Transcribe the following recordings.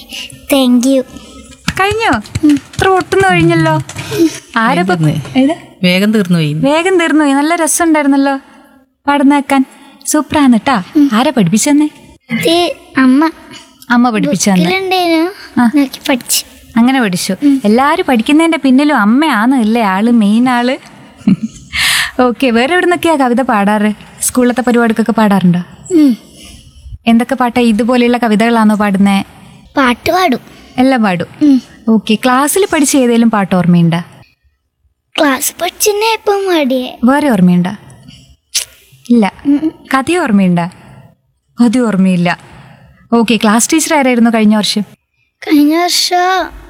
Thank you കഴിഞ്ഞോ ഇത്ര ഒട്ടുന്നു കഴിഞ്ഞല്ലോ ആരപ്പ തീർന്ന്. ഏത് വേഗം തീർന്നു പോയി വേഗം തീർന്നു പോയി. നല്ല രസമുണ്ടായിരുന്നല്ലോ പാടുന്നേക്കാൻ സൂപ്പറാന്ന് കേട്ടാ ആരാ പഠിപ്പിച്ചെന്നേ ഇത് അമ്മ അമ്മ പഠിപ്പിച്ചെന്ന് ബുക്കിലുണ്ടേനു ആ. നോക്കി പഠിച്ചു അങ്ങനെ പഠിച്ചു എല്ലാരും പഠിക്കുന്നതിന്റെ പിന്നിലും അമ്മയാണ് അല്ലേ ആള് മെയിൻ ആള് ഓക്കെ വേറെ എവിടെ നിന്നൊക്കെയാ കവിത പാടാറ് സ്കൂളിലത്തെ പരിപാടിക്കൊക്കെ പാടാറുണ്ടോ ഉം. എന്തൊക്കെ പാട്ടാ ഇതുപോലെയുള്ള കവിതകളാണോ പാടുന്നേ പാട്ട് പാടും എല്ലാം പാടും ഉം. ഓക്കെ ക്ലാസ്സിൽ പഠിച്ച ഏതെങ്കിലും പാട്ട് ഓർമ്മയുണ്ടോ ക്ലാസ് പഠിച്ചെന്നെ ഇപ്പം പാടിയേ വേറെ ഓർമ്മയുണ്ടോ ഇല്ല കഥ ഓർമ്മയുണ്ടോ കഥ ഓർമ്മയില്ല ഓക്കെ ക്ലാസ് ടീച്ചർ ആരായിരുന്നു കഴിഞ്ഞ വർഷം കഴിഞ്ഞ വർഷം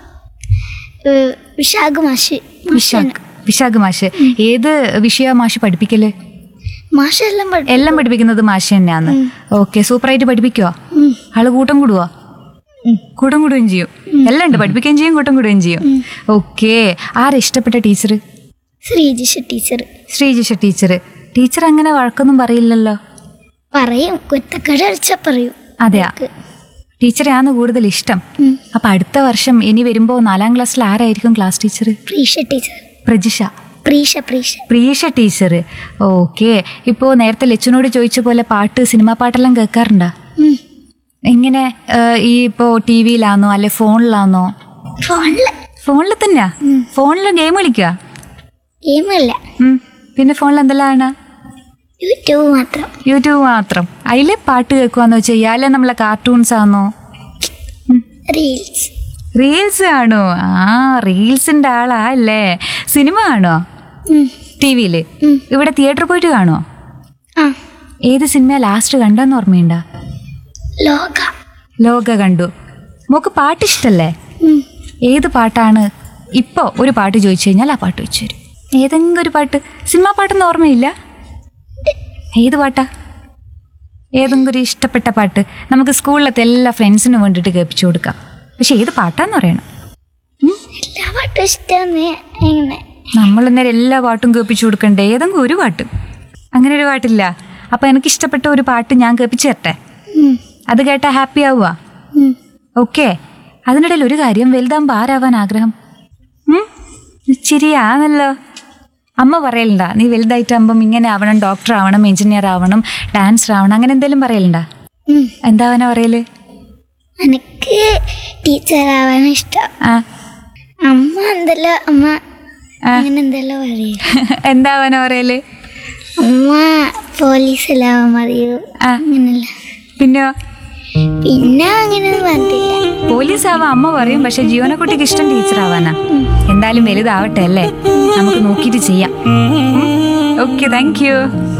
ഏഹ്, വിശാഖ് മാഷ് വിശാഖ് വിശാഖ് മാഷ് ഏത് വിഷയ മാഷ് പഠിപ്പിക്കല് മാഷെല്ലാം പഠിക്കും എല്ലാം പഠിപ്പിക്കുന്നത് മാഷ് തന്നെയാണ് ഓക്കെ സൂപ്പറായിട്ട് പഠിപ്പിക്കുവോ ഉം. ആള് കൂട്ടം കൂടുവോ കൂട്ടം കൂടുകയും ചെയ്യും എല്ലാം ഉണ്ട് പഠിപ്പിക്കുകയും ചെയ്യും കൂട്ടം കൂടുകയും ചെയ്യും ഓക്കെ ആരാ ഇഷ്ടപ്പെട്ട teacher Sreejisha teacher Sreejisha teacher teacher അങ്ങനെ വഴക്കൊന്നും പറയില്ലല്ലോ പറയും കുത്തക്കട അടിച്ച പറയും അതെയാ ടീച്ചറെയാണ് കൂടുതൽ ഇഷ്ടം ഉം. അപ്പൊ അടുത്ത വർഷം ഇനി വരുമ്പോ നാലാം ക്ലാസ്സിൽ ആരായിരിക്കും class teacher Preesha teacher Prajisha Preesha Preesha Preesha teacher okay ഇപ്പോ നേരത്തെ ലച്ചുനോട് ചോദിച്ച പോലെ പാട്ട് സിനിമാ പാട്ടെല്ലാം കേൾക്കാറുണ്ടോ ഉം. എങ്ങനെ ഏഹ്, ഈ ഇപ്പോ ടി വിയിലാണോ അല്ലെ ഫോണിലാണോ ഫോണില് ഫോണിൽ തന്നെയാ ഫോണിൽ ഗെയിം കളിക്കുക ഗെയിമല്ല പിന്നെ ഫോണിൽ എന്തെല്ലാം യൂട്യൂബ് മാത്രം യൂട്യൂബ് മാത്രം അതില് പാട്ട് കേൾക്കുവാന്ന് വെച്ചാൽ ഇയാളെ നമ്മളെ കാർട്ടൂൺസ് ആണോ റീൽസ് റീൽസ് കാണോ ആ റീൽസിന്റെ ആളാ അല്ലേ സിനിമ കാണോ ഉം. ടി വിയില് ഉം. ഇവിടെ തിയേറ്ററിൽ പോയിട്ട് കാണോ ആ ഏത് സിനിമ ലാസ്റ്റ് കണ്ടെന്ന് ഓർമ്മയുണ്ടോ ലോക ലോക കണ്ടു മോക്ക് പാട്ട് ഇഷ്ടല്ലേ ഉം. ഏത് പാട്ടാണ് ഇപ്പോൾ ഒരു പാട്ട് ചോദിച്ചു കഴിഞ്ഞാൽ ആ പാട്ട് വെച്ചു തരും ഏതെങ്കിലും ഒരു പാട്ട് സിനിമാ പാട്ടൊന്നും ഓർമ്മയില്ല ഏത് പാട്ടാ ഏതെങ്കിലും ഒരു ഇഷ്ടപ്പെട്ട പാട്ട് നമുക്ക് സ്കൂളിലത്തെ എല്ലാ ഫ്രണ്ട്സിനും വേണ്ടിയിട്ട് കേൾപ്പിച്ചു കൊടുക്കാം പക്ഷെ ഏത് പാട്ടാന്ന് പറയണം എല്ലാ പാട്ടും ഇഷ്ടമാണ് എങ്ങനെ നമ്മൾ അന്നേരം എല്ലാ പാട്ടും കേൾപ്പിച്ചു കൊടുക്കണ്ടേ ഏതെങ്കിലും ഒരു പാട്ട് അങ്ങനെ ഒരു പാട്ടില്ല അപ്പം എനിക്ക് ഇഷ്ടപ്പെട്ട ഒരു പാട്ട് ഞാൻ കേൾപ്പിച്ചു തരട്ടെ ഉം. അത് കേട്ടാൽ ഹാപ്പി ആവുക ഉം. ഓക്കെ അതിനിടയിൽ ഒരു കാര്യം വലുതാകുമ്പോൾ ആരാവാൻ ആഗ്രഹം ഉം? ശരിയാണല്ലോ അമ്മ പറയലുണ്ടാ നീ വലുതായിട്ടാകുമ്പം ഇങ്ങനെ ആവണം ഡോക്ടർ ആവണം എഞ്ചിനീയർ ആവണം ഡാൻസർ ആവണം അങ്ങനെ എന്തെങ്കിലും പറയലുണ്ടാ ഉം. എന്താവാനാ പറയല് എനിക്ക് ടീച്ചർ ആവാൻ ഇഷ്ടം ആ അമ്മ എന്തല്ലോ അമ്മ ആ. അങ്ങനെ എന്തല്ലോ പറയും എന്താവാനാ പറയല് അമ്മ പോലീസിലാവാൻ മതിയോ ആ. അങ്ങനല്ല പിന്നെയോ പിന്നെ അങ്ങനെയൊന്നും പറഞ്ഞില്ല പോലീസ് ആവാൻ അമ്മ പറയും പക്ഷെ ജീവനക്കുട്ടിക്ക് ഇഷ്ടം ടീച്ചർ ആവാനാ എന്തായാലും വലുതാവട്ടെ അല്ലേ നമുക്ക് നോക്കിയിട്ട് ചെയ്യാം ഓക്കെ താങ്ക് യു